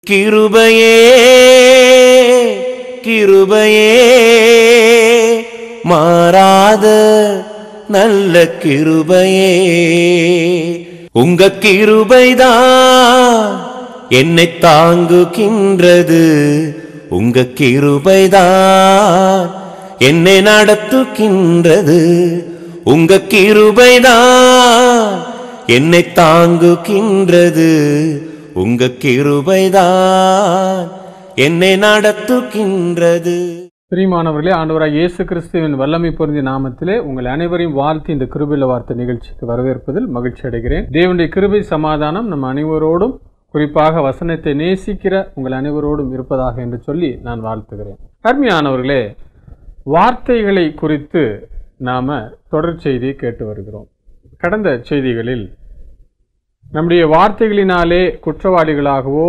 கிருபையே கிருபையே மாறாத நல்ல கிருபையே உங்க கிருபைதான் என்னை தாங்குகின்றது உங்க கிருபைதான் என்னை நடத்துகின்றது உங்க கிருபைதான் என்னை தாங்குகின்றது உங்க கிருபைதான் என்னை நடத்துகின்றது பிரியமானவர்களே ஆண்டவராக இயேசு கிறிஸ்துவின் வல்லமை பொருந்திய நாமத்திலே உங்கள் அனைவரையும் வாழ்த்தி இந்த கிருபையில வார்த்தை நிகழ்ச்சிக்கு வரவேற்பதில் மகிழ்ச்சி அடைகிறேன் தேவனுடைய கிருபை சமாதானம் நம் அனைவரோடும் குறிப்பாக வசனத்தை நேசிக்கிற உங்கள் அனைவரோடும் இருப்பதாக என்று சொல்லி நான் வாழ்த்துகிறேன் அருமையானவர்களே வார்த்தைகளை குறித்து நாம தொடர் செய்தியை கேட்டு வருகிறோம் கடந்த செய்திகளில் நம்முடைய வார்த்தைகளினாலே குற்றவாளிகளாகவோ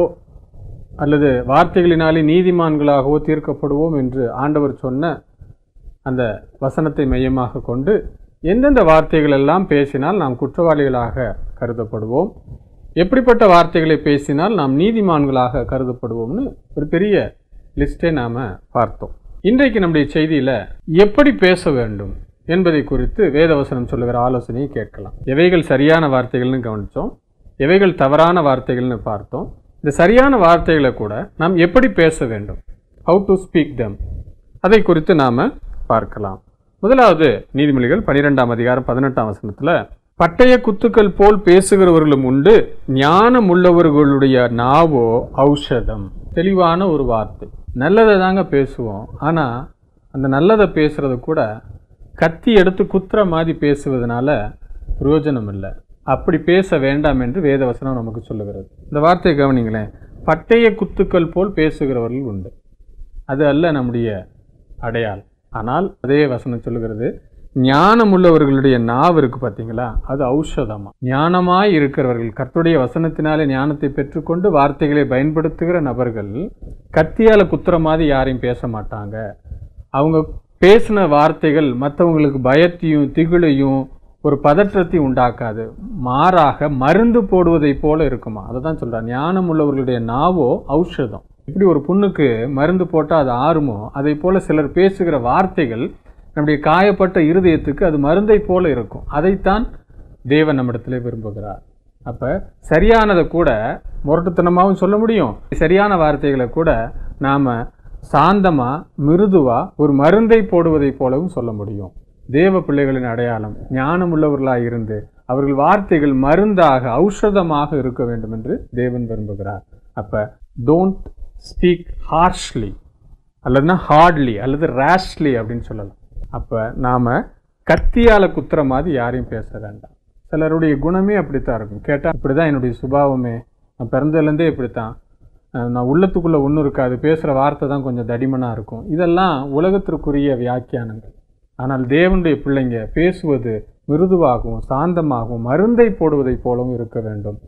அல்லது வார்த்தைகளினாலே நீதிமான்களாகவோ தீர்க்கப்படுவோம் என்று ஆண்டவர் சொன்ன அந்த வசனத்தை மையமாக கொண்டு எந்தெந்த வார்த்தைகள் எல்லாம் பேசினால் நாம் குற்றவாளிகளாக கருதப்படுவோம் எப்படிப்பட்ட வார்த்தைகளை பேசினால் நாம் நீதிமான்களாக கருதப்படுவோம்னு ஒரு பெரிய லிஸ்ட்டை நாம் பார்த்தோம் இன்றைக்கு நம்முடைய செய்தியில் எப்படி பேச வேண்டும் என்பதை குறித்து வேதவசனம் சொல்லுகிற ஆலோசனையை கேட்கலாம் எவைகள் சரியான வார்த்தைகள்னு கவனித்தோம் எவைகள் தவறான வார்த்தைகள்னு பார்த்தோம் இந்த சரியான வார்த்தைகளை கூட நாம் எப்படி பேச வேண்டும் ஹவு டு ஸ்பீக் தம் அதை குறித்து நாம் பார்க்கலாம் முதலாவது நீதிமொழிகள் பனிரெண்டாம் அதிகாரம் பதினெட்டாம் வசனத்தில் பட்டய குத்துக்கள் போல் பேசுகிறவர்களும் உண்டு ஞானம் உள்ளவர்களுடைய நாவோ ஔஷதம் தெளிவான ஒரு வார்த்தை நல்லதை தாங்க பேசுவோம் ஆனால் அந்த நல்லதை பேசுறது கூட கத்தி எடுத்து குத்துற மாதிரி பேசுவதனால பிரயோஜனம் இல்லை அப்படி பேச வேண்டாம் என்று வேதவசனம் நமக்கு சொல்லுகிறது இந்த வார்த்தையை கவனிங்களேன் பட்டய குத்துக்கள் போல் பேசுகிறவர்கள் உண்டு அது அல்ல நம்முடைய அடையாளம் ஆனால் அதே வசனம் சொல்லுகிறது ஞானம் உள்ளவர்களுடைய நாவு இருக்கு பார்த்தீங்களா அது ஔஷதமா ஞானமாய் இருக்கிறவர்கள் கர்த்தருடைய வசனத்தினாலே ஞானத்தை பெற்றுக்கொண்டு வார்த்தைகளை பயன்படுத்துகிற நபர்கள் கத்தியால குத்துற மாதிரி யாரையும் பேச மாட்டாங்க அவங்க பேசின வார்த்தைகள் மற்றவங்களுக்கு பயத்தையும் திகிலையும் ஒரு பதற்றத்தை உண்டாக்காது மாறாக மருந்து போடுவதை போல இருக்குமா அதை தான் சொல்கிறான் ஞானம் உள்ளவர்களுடைய நாவோ ஔஷதம் இப்படி ஒரு புண்ணுக்கு மருந்து போட்டால் அது ஆறுமோ அதை போல சிலர் பேசுகிற வார்த்தைகள் நம்முடைய காயப்பட்ட இருதயத்துக்கு அது மருந்தை போல இருக்கும் அதைத்தான் தேவன் நம்மிடத்தில் விரும்புகிறார் அப்போ சரியானதை கூட முரட்டுத்தனமாகவும் சொல்ல முடியும் சரியான வார்த்தைகளை கூட நாம் சாந்தமாக மிருதுவாக ஒரு மருந்தை போடுவதை போலவும் சொல்ல முடியும் தேவ பிள்ளைகளின் அடையாளம் ஞானம் உள்ளவர்களாக இருந்து அவர்கள் வார்த்தைகள் மருந்தாக ஔஷதமாக இருக்க வேண்டும் என்று தேவன் விரும்புகிறார் அப்போ டோன்ட் ஸ்பீக் ஹார்ஷ்லி அல்லதுனா ஹார்ட்லி அல்லது ரேஷ்லி அப்படின்னு சொல்லலாம் அப்போ நாம் கத்தியால் குத்துற மாதிரி யாரையும் பேச வேண்டாம் சிலருடைய குணமே அப்படித்தான் இருக்கும் கேட்டால் இப்படி தான் என்னுடைய சுபாவமே நான் பிறந்ததுலேருந்தே இப்படித்தான் அஹ் நான் உள்ளத்துக்குள்ளே ஒன்றும் இருக்காது பேசுகிற வார்த்தை தான் கொஞ்சம் தடிமனாக இருக்கும் இதெல்லாம் உலகத்திற்குரிய வியாக்கியானங்கள் ஆனால் தேவனுடைய பிள்ளைங்க பேசுவது மிருதுவாகவும் சாந்தமாகவும் மருந்தை போடுவதைப் போலவும் இருக்க வேண்டும்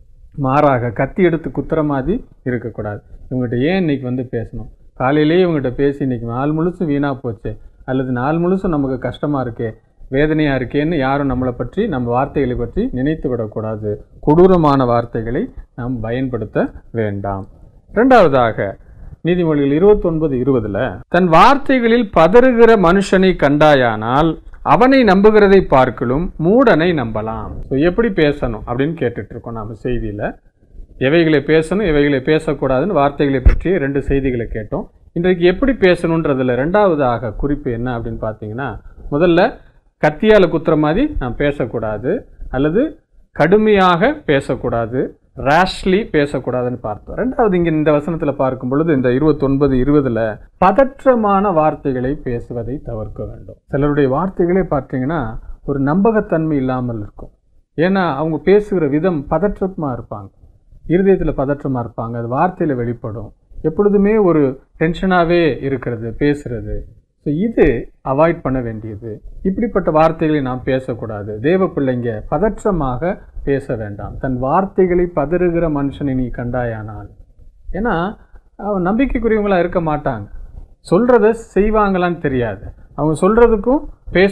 மாறாக கத்தி எடுத்து குத்துற மாதிரி இருக்கக்கூடாது இவங்ககிட்ட ஏன் இன்னைக்கு வந்து பேசணும் காலையிலேயே இவங்ககிட்ட பேசி இன்னைக்கு நாள் முழுசும் வீணாக போச்சு அல்லது நாள் முழுசும் நமக்கு கஷ்டமாக இருக்கே வேதனையாக இருக்கேன்னு யாரும் நம்மளை பற்றி நம்ம வார்த்தைகளை பற்றி நினைத்து விடக்கூடாது கொடூரமான வார்த்தைகளை நாம் பயன்படுத்த வேண்டாம் இரண்டாவதாக நீதிமொழிகள் இருபத்தொன்பது இருபதுல தன் வார்த்தைகளில் பதறுகிற மனுஷனை கண்டாயானால் அவனை நம்புகிறதை பார்க்கலும் மூடனை நம்பலாம் ஸோ எப்படி பேசணும் அப்படின்னு கேட்டுட்டு இருக்கோம் நாம செய்தியில எவைகளை பேசணும் எவைகளை பேசக்கூடாதுன்னு வார்த்தைகளை பற்றி ரெண்டு செய்திகளை கேட்டோம் இன்றைக்கு எப்படி பேசணுன்றதுல ரெண்டாவதாக குறிப்பு என்ன அப்படின்னு பார்த்தீங்கன்னா முதல்ல கத்தியால் குத்துற மாதிரி நாம் பேசக்கூடாது அல்லது கடுமையாக பேசக்கூடாது ரேஷ்லி பேசக்கூடாதுன்னு பார்த்தோம் ரெண்டாவது இங்கே இந்த வசனத்தில் பார்க்கும் பொழுது இந்த இருபத்தொன்பது இருபதுல பதற்றமான வார்த்தைகளை பேசுவதை தவிர்க்க வேண்டும் சிலருடைய வார்த்தைகளே பார்த்தீங்கன்னா ஒரு நம்பகத்தன்மை இல்லாமல் இருக்கும் ஏன்னா அவங்க பேசுகிற விதம் பதற்றமாக இருப்பாங்க இருதயத்தில் பதற்றமாக இருப்பாங்க அது வார்த்தையில் வெளிப்படும் எப்பொழுதுமே ஒரு டென்ஷனாகவே இருக்கிறது பேசுறது ஸோ இது அவாய்ட் பண்ண வேண்டியது இப்படிப்பட்ட வார்த்தைகளை நாம் பேசக்கூடாது தேவ பிள்ளைங்க பதற்றமாக பேச வேண்டாம் தன் வார்த்தைகளை பதறுகிற மனுஷனை நீ கண்டாயானால் ஏன்னா அவன் நம்பிக்கைக்குரியவங்களா இருக்க மாட்டாங்க சொல்கிறத செய்வாங்களான்னு தெரியாது அவங்க சொல்கிறதுக்கும்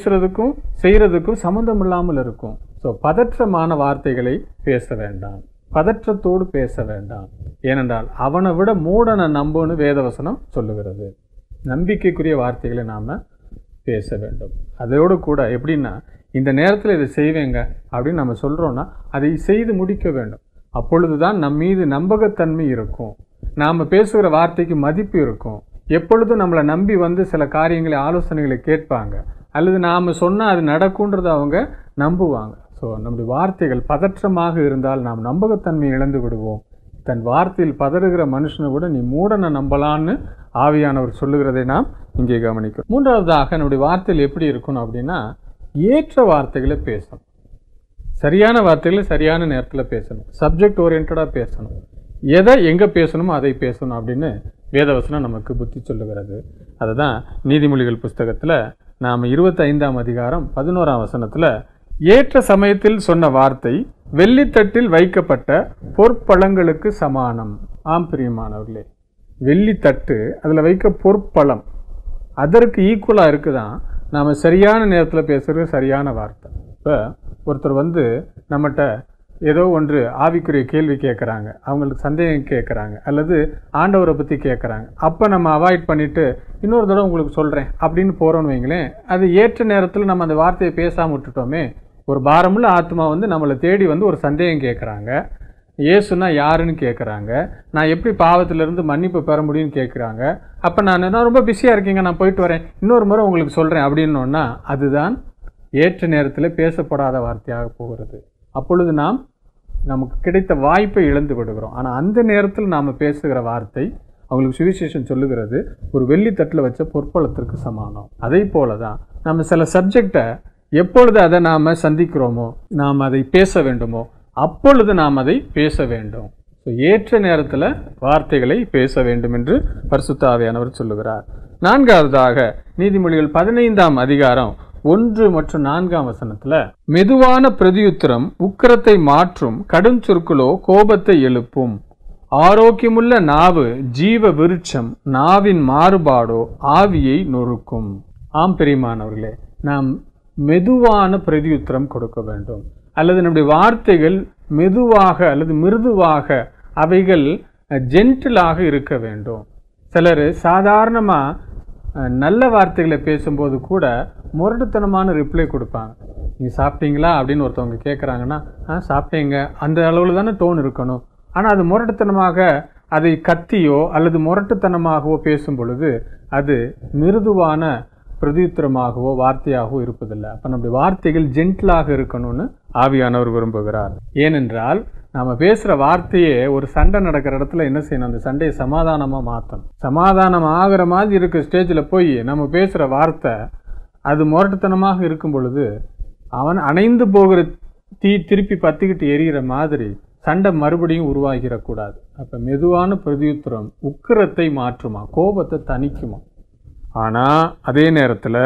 பேசுகிறதுக்கும் செய்கிறதுக்கும் சம்மந்தம் இல்லாமல் இருக்கும் ஸோ பதற்றமான வார்த்தைகளை பேச வேண்டாம் பதற்றத்தோடு பேச வேண்டாம் ஏனென்றால் அவனை விட மூடனை நம்புன்னு வேதவசனம் சொல்லுகிறது நம்பிக்கைக்குரிய வார்த்தைகளை நாம் பேச வேண்டும் அதோடு கூட எப்படின்னா இந்த நேரத்தில் இதை செய்வேங்க அப்படின்னு நம்ம சொல்கிறோன்னா அதை செய்து முடிக்க வேண்டும் அப்பொழுது தான் நம் மீது நம்பகத்தன்மை இருக்கும் நாம் பேசுகிற வார்த்தைக்கு மதிப்பு இருக்கும் எப்பொழுதும் நம்மளை நம்பி வந்து சில காரியங்களை ஆலோசனைகளை கேட்பாங்க அல்லது நாம் சொன்னால் அது நடக்குன்றதை அவங்க நம்புவாங்க ஸோ நம்முடைய வார்த்தைகள் பதற்றமாக இருந்தால் நாம் நம்பகத்தன்மை இழந்து விடுவோம் தன் வார்த்தையில் பதறுகிற மனுஷனை விட நீ மூடனை நம்பலான்னு ஆவியானவர் சொல்லுகிறதை நாம் இங்கே கவனிக்கிறோம் மூன்றாவதாக நம்முடைய வார்த்தையில் எப்படி இருக்கணும் அப்படின்னா ஏற்ற வார்த்தைகளை பேசணும் சரியான வார்த்தைகளை சரியான நேரத்தில் பேசணும் சப்ஜெக்ட் ஓரியன்டாக பேசணும் எதை எங்கே பேசணுமோ அதை பேசணும் அப்படின்னு வேதவசனம் நமக்கு புத்தி சொல்லுகிறது அதுதான் நீதிமொழிகள் புஸ்தகத்தில் நாம் இருபத்தைந்தாம் அதிகாரம் பதினோராம் வசனத்தில் ஏற்ற சமயத்தில் சொன்ன வார்த்தை வெள்ளித்தட்டில் வைக்கப்பட்ட பொற்பழங்களுக்கு சமானம் ஆம் பிரியமானவர்களே வெள்ளித்தட்டு அதில் வைக்க பொற்பழம் அதற்கு ஈக்குவலாக இருக்குதான் நாம் சரியான நேரத்தில் பேசுகிறது சரியான வார்த்தை இப்போ ஒருத்தர் வந்து நம்மகிட்ட ஏதோ ஒன்று ஆவிக்குரிய கேள்வி கேட்குறாங்க அவங்களுக்கு சந்தேகம் கேட்குறாங்க அல்லது ஆண்டவரை பற்றி கேட்குறாங்க அப்போ நம்ம அவாய்ட் பண்ணிவிட்டு இன்னொரு தடவை உங்களுக்கு சொல்கிறேன் அப்படின்னு போகிறோன்னு வைங்களேன் அது ஏற்ற நேரத்தில் நம்ம அந்த வார்த்தையை பேசாமல் விட்டுட்டோமே ஒரு பாரமுள்ள ஆத்மா வந்து நம்மளை தேடி வந்து ஒரு சந்தேகம் கேட்குறாங்க இயேசுனா யாருன்னு கேட்குறாங்க நான் எப்படி பாவத்திலிருந்து மன்னிப்பு பெற முடியும்னு கேட்குறாங்க அப்போ நான் நான் ரொம்ப பிஸியாக இருக்கீங்க நான் போயிட்டு வரேன் இன்னொரு முறை உங்களுக்கு சொல்கிறேன் அப்படின்னோன்னா அதுதான் ஏற்ற நேரத்தில் பேசப்படாத வார்த்தையாக போகிறது அப்பொழுது நாம் நமக்கு கிடைத்த வாய்ப்பை இழந்து விடுகிறோம் ஆனால் அந்த நேரத்தில் நாம் பேசுகிற வார்த்தை அவங்களுக்கு சுவிசேஷம் சொல்லுகிறது ஒரு வெள்ளித்தட்டில் வச்ச பொற்பளத்திற்கு சமானம் அதே போல தான் நம்ம சில சப்ஜெக்டை எப்பொழுது அதை நாம் சந்திக்கிறோமோ நாம் அதை பேச வேண்டுமோ அப்பொழுது நாம் அதை பேச வேண்டும் ஸோ ஏற்ற நேரத்தில் வார்த்தைகளை பேச வேண்டும் என்று பரிசுத்தாவியானவர் சொல்லுகிறார் நான்காவதாக நீதிமொழிகள் பதினைந்தாம் அதிகாரம் ஒன்று மற்றும் நான்காம் வசனத்துல மெதுவான பிரதியுத்தரம் உக்கிரத்தை மாற்றும் கடும் சொற்களோ கோபத்தை எழுப்பும் ஆரோக்கியமுள்ள நாவு ஜீவ விருட்சம் நாவின் மாறுபாடோ ஆவியை நொறுக்கும் ஆம் பெரியமானவர்களே நாம் மெதுவான பிரதியுத்தரம் கொடுக்க வேண்டும் அல்லது நம்முடைய வார்த்தைகள் மெதுவாக அல்லது மிருதுவாக அவைகள் ஜென்டிலாக இருக்க வேண்டும் சிலர் சாதாரணமாக நல்ல வார்த்தைகளை பேசும்போது கூட முரட்டுத்தனமான ரிப்ளை கொடுப்பாங்க நீங்கள் சாப்பிட்டீங்களா அப்படின்னு ஒருத்தவங்க கேட்குறாங்கன்னா ஆ சாப்பிட்டீங்க அந்த அளவில் தானே டோன் இருக்கணும் ஆனால் அது முரட்டுத்தனமாக அதை கத்தியோ அல்லது முரட்டுத்தனமாகவோ பேசும் பொழுது அது மிருதுவான பிரதியுத்தரமாகவோ வார்த்தையாகவோ இருப்பதில்லை அப்போ நம்முடைய வார்த்தைகள் ஜென்டிலாக இருக்கணும்னு ஆவியானவர் விரும்புகிறார் ஏனென்றால் நாம் பேசுகிற வார்த்தையே ஒரு சண்டை நடக்கிற இடத்துல என்ன செய்யணும் அந்த சண்டையை சமாதானமாக மாற்றணும் சமாதானம் ஆகிற மாதிரி இருக்க ஸ்டேஜில் போய் நம்ம பேசுகிற வார்த்தை அது முரட்டுத்தனமாக இருக்கும் பொழுது அவன் அணைந்து போகிற தீ திருப்பி பற்றிக்கிட்டு எரியிற மாதிரி சண்டை மறுபடியும் உருவாகிடக்கூடாது அப்போ மெதுவான பிரதியுத்தரம் உக்கிரத்தை மாற்றுமா கோபத்தை தணிக்குமா ஆனால் அதே நேரத்தில்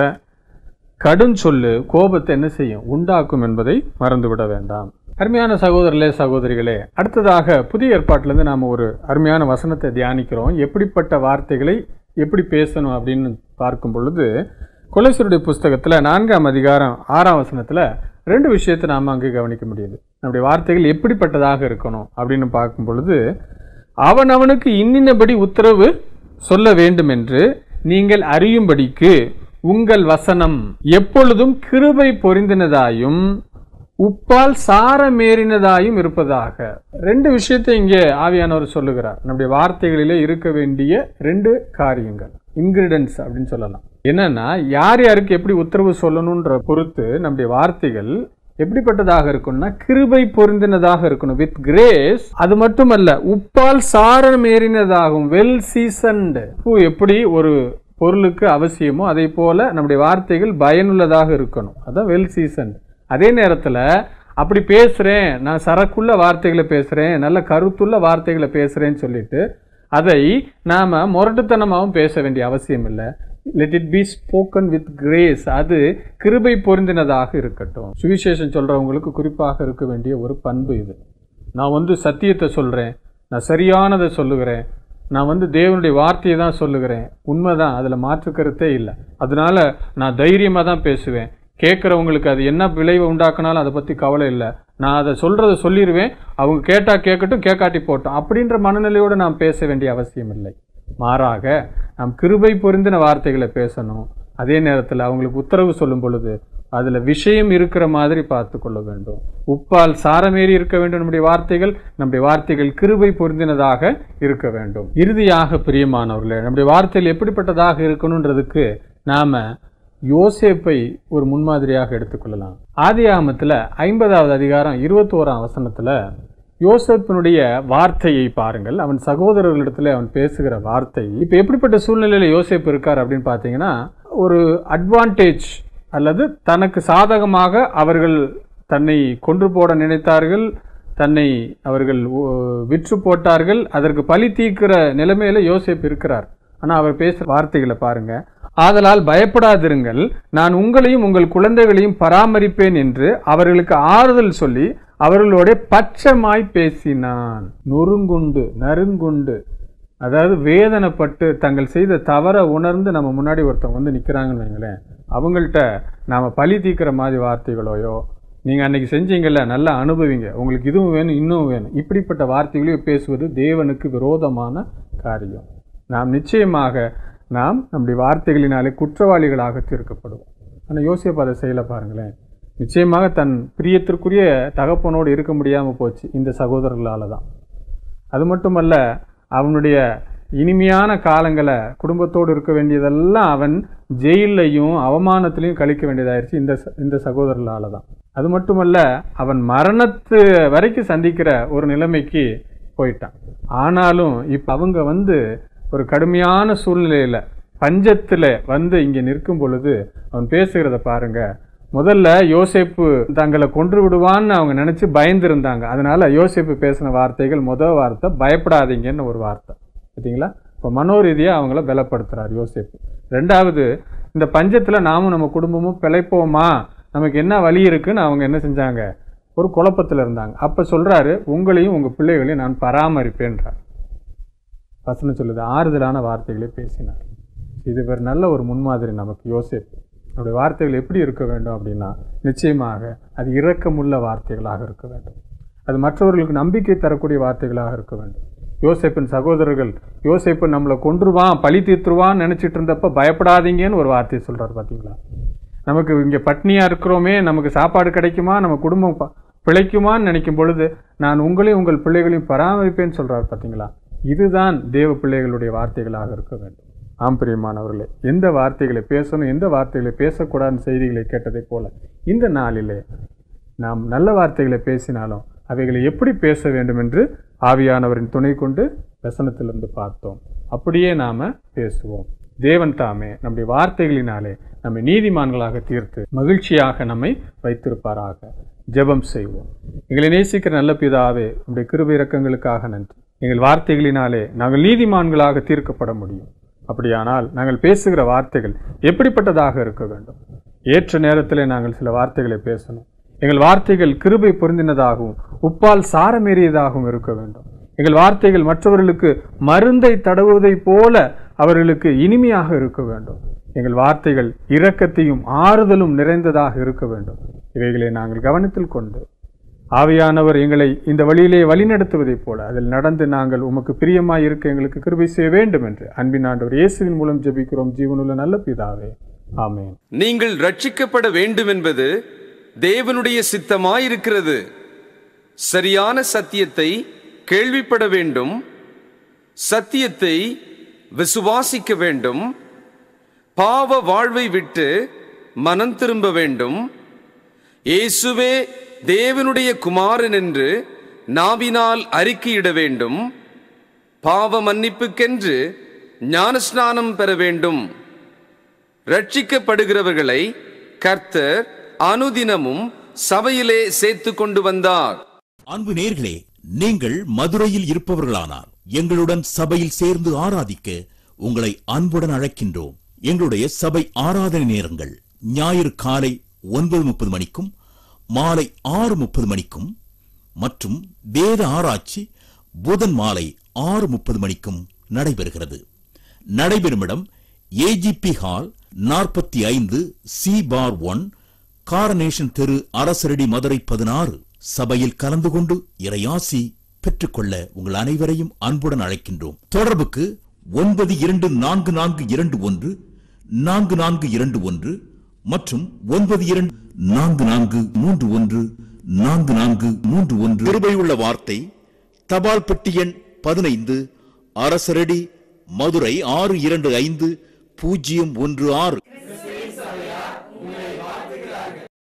கடும் சொல்லு கோபத்தை என்ன செய்யும் உண்டாக்கும் என்பதை மறந்துவிட வேண்டாம் அருமையான சகோதரர்களே சகோதரிகளே அடுத்ததாக புதிய ஏற்பாட்டிலேருந்து நாம் ஒரு அருமையான வசனத்தை தியானிக்கிறோம் எப்படிப்பட்ட வார்த்தைகளை எப்படி பேசணும் அப்படின்னு பார்க்கும் பொழுது கொலேசருடைய புஸ்தகத்தில் நான்காம் அதிகாரம் ஆறாம் வசனத்தில் ரெண்டு விஷயத்தை நாம் அங்கே கவனிக்க முடியுது நம்முடைய வார்த்தைகள் எப்படிப்பட்டதாக இருக்கணும் அப்படின்னு பார்க்கும் பொழுது அவன் அவனுக்கு இன்னினபடி உத்தரவு சொல்ல வேண்டும் என்று நீங்கள் அறியும்படிக்கு உங்கள் வசனம் எப்பொழுதும் கிருபை பொருந்தினதாயும் உப்பால் சாரமேறினதாயும் இருப்பதாக ரெண்டு விஷயத்தை இங்கே ஆவியானவர் சொல்லுகிறார் நம்முடைய வார்த்தைகளிலே இருக்க வேண்டிய ரெண்டு காரியங்கள் இன்கிரிடன்ஸ் அப்படின்னு சொல்லலாம் என்னன்னா யார் யாருக்கு எப்படி உத்தரவு சொல்லணுன்ற பொறுத்து நம்முடைய வார்த்தைகள் எப்படிப்பட்டதாக இருக்கும்னா கிருபை பொருந்தினதாக இருக்கணும் வித் கிரேஸ் அது மட்டுமல்ல உப்பால் சாரம் ஏறினதாகும் வெல் சீசன்டு பூ எப்படி ஒரு பொருளுக்கு அவசியமோ அதே போல நம்முடைய வார்த்தைகள் பயனுள்ளதாக இருக்கணும் அதான் வெல் சீசன் அதே நேரத்தில் அப்படி பேசுகிறேன் நான் சரக்குள்ள வார்த்தைகளை பேசுகிறேன் நல்ல கருத்துள்ள வார்த்தைகளை பேசுகிறேன்னு சொல்லிட்டு அதை நாம் முரட்டுத்தனமாகவும் பேச வேண்டிய அவசியம் இல்லை let it be spoken with grace அது கிருபை பொருந்தினதாக இருக்கட்டும் சுவிசேஷம் சொல்கிறவங்களுக்கு குறிப்பாக இருக்க வேண்டிய ஒரு பண்பு இது நான் வந்து சத்தியத்தை சொல்கிறேன் நான் சரியானதை சொல்லுகிறேன் நான் வந்து தேவனுடைய வார்த்தையை தான் சொல்லுகிறேன் உண்மைதான் அதில் மாற்று கருத்தே இல்லை அதனால நான் தைரியமாக தான் பேசுவேன் கேட்குறவங்களுக்கு அது என்ன விளைவை உண்டாக்குனாலும் அதை பற்றி கவலை இல்லை நான் அதை சொல்கிறத சொல்லிடுவேன் அவங்க கேட்டால் கேட்கட்டும் கேட்காட்டி போட்டோம் அப்படின்ற மனநிலையோடு நாம் பேச வேண்டிய அவசியம் இல்லை மாறாக நாம் கிருபை பொருந்தின வார்த்தைகளை பேசணும் அதே நேரத்தில் அவங்களுக்கு உத்தரவு சொல்லும் பொழுது அதில் விஷயம் இருக்கிற மாதிரி பார்த்து கொள்ள வேண்டும் உப்பால் சாரமேறி இருக்க வேண்டும் நம்முடைய வார்த்தைகள் நம்முடைய வார்த்தைகள் கிருபை பொருந்தினதாக இருக்க வேண்டும் இறுதியாக பிரியமானவர்களே நம்முடைய வார்த்தைகள் எப்படிப்பட்டதாக இருக்கணுன்றதுக்கு நாம யோசேப்பை ஒரு முன்மாதிரியாக எடுத்துக்கொள்ளலாம் ஆதியாகமத்தில் ஐம்பதாவது அதிகாரம் இருபத்தோராம் வசனத்தில் யோசேப்பினுடைய வார்த்தையை பாருங்கள் அவன் சகோதரர்களிடத்தில் அவன் பேசுகிற வார்த்தை இப்போ எப்படிப்பட்ட சூழ்நிலையில் யோசேப்பு இருக்கார் அப்படின்னு பார்த்தீங்கன்னா ஒரு அட்வான்டேஜ் அல்லது தனக்கு சாதகமாக அவர்கள் தன்னை கொன்று போட நினைத்தார்கள் தன்னை அவர்கள் ஓ, விற்று போட்டார்கள் அதற்கு பழி தீர்க்கிற நிலைமையில யோசேப்பு இருக்கிறார் ஆனால் அவர் பேசுகிற வார்த்தைகளை பாருங்க ஆதலால் பயப்படாதிருங்கள் நான் உங்களையும் உங்கள் குழந்தைகளையும் பராமரிப்பேன் என்று அவர்களுக்கு ஆறுதல் சொல்லி அவர்களோட பட்சமாய் பேசினான் நொறுங்குண்டு நறுங்குண்டு அதாவது வேதனைப்பட்டு தங்கள் செய்த தவறை உணர்ந்து நம்ம முன்னாடி ஒருத்தவங்க வந்து நிற்கிறாங்கன்னு வைங்களேன் அவங்கள்ட்ட நாம் பழி தீர்க்கிற மாதிரி வார்த்தைகளோயோ நீங்கள் அன்னைக்கு செஞ்சீங்கல்ல நல்லா அனுபவிங்க உங்களுக்கு இதுவும் வேணும் இன்னும் வேணும் இப்படிப்பட்ட வார்த்தைகளையும் பேசுவது தேவனுக்கு விரோதமான காரியம் நாம் நிச்சயமாக நாம் நம்முடைய வார்த்தைகளினாலே குற்றவாளிகளாக தீர்க்கப்படுவோம் ஆனால் யோசிப்பு அதை செய்யல பாருங்களேன் நிச்சயமாக தன் பிரியத்திற்குரிய தகப்பனோடு இருக்க முடியாமல் போச்சு இந்த சகோதரர்களால் தான் அது மட்டுமல்ல அவனுடைய இனிமையான காலங்களை குடும்பத்தோடு இருக்க வேண்டியதெல்லாம் அவன் ஜெயிலையும் அவமானத்திலையும் கழிக்க வேண்டியதாயிருச்சு இந்த ச- இந்த சகோதரர்களால் தான் அது மட்டுமல்ல அவன் மரணத்து வரைக்கும் சந்திக்கிற ஒரு நிலைமைக்கு போயிட்டான் ஆனாலும் இப்போ அவங்க வந்து ஒரு கடுமையான சூழ்நிலையில் பஞ்சத்தில் வந்து இங்கே நிற்கும் பொழுது அவன் பேசுகிறத பாருங்க முதல்ல யோசேப்பு தங்களை கொன்று விடுவான்னு அவங்க நினைச்சு பயந்துருந்தாங்க அதனால யோசேப்பு பேசின வார்த்தைகள் முதல் வார்த்தை பயப்படாதீங்கன்னு ஒரு வார்த்தை பார்த்தீங்களா இப்போ மனோரீதியாக அவங்கள பலப்படுத்துறார் யோசேப்பு ரெண்டாவது இந்த பஞ்சத்தில் நாமும் நம்ம குடும்பமும் பிழைப்போமா நமக்கு என்ன வழி இருக்குன்னு அவங்க என்ன செஞ்சாங்க ஒரு குழப்பத்தில் இருந்தாங்க அப்போ சொல்றாரு உங்களையும் உங்கள் பிள்ளைகளையும் நான் பராமரிப்பேன்றார் வசனம் சொல்லுது ஆறுதலான வார்த்தைகளை பேசினார் இது ஒரு நல்ல ஒரு முன்மாதிரி நமக்கு யோசேப்பு அவருடைய வார்த்தைகள் எப்படி இருக்க வேண்டும் அப்படின்னா நிச்சயமாக அது இரக்கமுள்ள வார்த்தைகளாக இருக்க வேண்டும் அது மற்றவர்களுக்கு நம்பிக்கை தரக்கூடிய வார்த்தைகளாக இருக்க வேண்டும் யோசேப்பின் சகோதரர்கள் யோசேப்பு நம்மளை கொன்றுவான் பழி தீர்த்துருவான்னு நினைச்சிட்டு இருந்தப்ப பயப்படாதீங்கன்னு ஒரு வார்த்தையை சொல்றாரு பார்த்தீங்களா நமக்கு இங்கே பட்னியாக இருக்கிறோமே நமக்கு சாப்பாடு கிடைக்குமா நம்ம குடும்பம் ப- பிழைக்குமான்னு நினைக்கும் பொழுது நான் உங்களையும் உங்கள் பிள்ளைகளையும் பராமரிப்பேன்னு சொல்றார் பார்த்தீங்களா இதுதான் தேவ பிள்ளைகளுடைய வார்த்தைகளாக இருக்க வேண்டும் ஆம் பிரியமானவர்களே எந்த வார்த்தைகளை பேசணும் எந்த வார்த்தைகளை பேசக்கூடாதுன்னு செய்திகளை கேட்டதைப் போல இந்த நாளிலே நாம் நல்ல வார்த்தைகளை பேசினாலும் அவைகளை எப்படி பேச வேண்டும் என்று ஆவியானவரின் துணை கொண்டு வசனத்திலிருந்து பார்த்தோம் அப்படியே நாம பேசுவோம் தேவன் தாமே நம்முடைய வார்த்தைகளினாலே நம்மை நீதிமான்களாக தீர்த்து மகிழ்ச்சியாக நம்மை வைத்திருப்பாராக ஜெபம் செய்வோம் எங்களை நேசிக்கிற நல்ல பிதாவே உடைய கிருபை இரக்கங்களுக்காக நன்றி எங்கள் வார்த்தைகளினாலே நாங்கள் நீதிமான்களாக தீர்க்கப்பட முடியும் அப்படியானால் நாங்கள் பேசுகிற வார்த்தைகள் எப்படிப்பட்டதாக இருக்க வேண்டும் ஏற்ற நேரத்திலே நாங்கள் சில வார்த்தைகளை பேசணும் எங்கள் வார்த்தைகள் கிருபை பொருந்தினதாகவும் உப்பால் சாரமேறியதாகவும் இருக்க வேண்டும் எங்கள் வார்த்தைகள் மற்றவர்களுக்கு மருந்தை தடவுவதைப் போல அவர்களுக்கு இனிமையாக இருக்க வேண்டும் எங்கள் வார்த்தைகள் இரக்கத்தையும் ஆறுதலும் நிறைந்ததாக இருக்க வேண்டும் இவைகளை நாங்கள் கவனத்தில் கொண்டு ஆவியானவர் எங்களை இந்த வழியிலே வழிநடத்துவதைப் போல அதில் நடந்து நாங்கள் உமக்கு பிரியமாய் இருக்க எங்களுக்கு கிருபை செய்ய வேண்டும் என்று அன்பின் ஆண்டவர் இயேசுவின் மூலம் ஜெபிக்கிறோம் ஜீவனுள்ள நல்ல பிதாவே ஆமென் நீங்கள் ரட்சிக்கப்பட வேண்டும் என்பது தேவனுடைய சித்தமாயிருக்கிறது சரியான சத்தியத்தை கேள்விப்பட வேண்டும் சத்தியத்தை விசுவாசிக்க வேண்டும் பாவ வாழ்வை விட்டு மனம் திரும்ப வேண்டும் இயேசுவே தேவனுடைய குமாரன் என்று நாவினால் அறிக்கையிட வேண்டும் பாவ மன்னிப்புக்கென்று ஞானஸ்நானம் பெற வேண்டும் ரட்சிக்கப்படுகிறவர்களை கர்த்தர் அனுதினமும் சபையிலே சேர்த்து கொண்டு வந்தார் அன்பு நேர்களே நீங்கள் மதுரையில் இருப்பவர்களானார் எங்களுடன் சபையில் சேர்ந்து ஆராதிக்க உங்களை அன்புடன் அழைக்கின்றோம் எங்களுடைய சபை ஆராதனை நேரங்கள் ஞாயிறு காலை ஒன்பது முப்பது மணிக்கும் மாலை ஆறு முப்பது மணிக்கும் மற்றும் வேத ஆராய்ச்சி புதன் மாலை ஆறு முப்பது மணிக்கும் நடைபெறுகிறது நடைபெறும் இடம் ஏஜிபி ஹால் நாற்பத்தி ஐந்து சி பார் ஒன் காரனேஷன் தெரு அரசரடி மதுரை பதினாறு சபையில் கலந்து கொண்டு இறையாசி பெற்றுக்கொள்ள உங்கள் அனைவரையும் அன்புடன் அழைக்கின்றோம் தொடர்புக்கு ஒன்பது இரண்டு நான்கு நான்கு இரண்டு ஒன்று நான்கு நான்கு இரண்டு ஒன்று மற்றும் ஒன்பது இரண்டு நான்கு நான்கு மூன்று ஒன்று நான்கு நான்கு மூன்று ஒன்று கிருபையுள்ள வார்த்தை தபால் பெட்டி எண் பதினைந்து அரசரடி மதுரை ஆறு இரண்டு ஐந்து பூஜ்ஜியம் ஒன்று ஆறு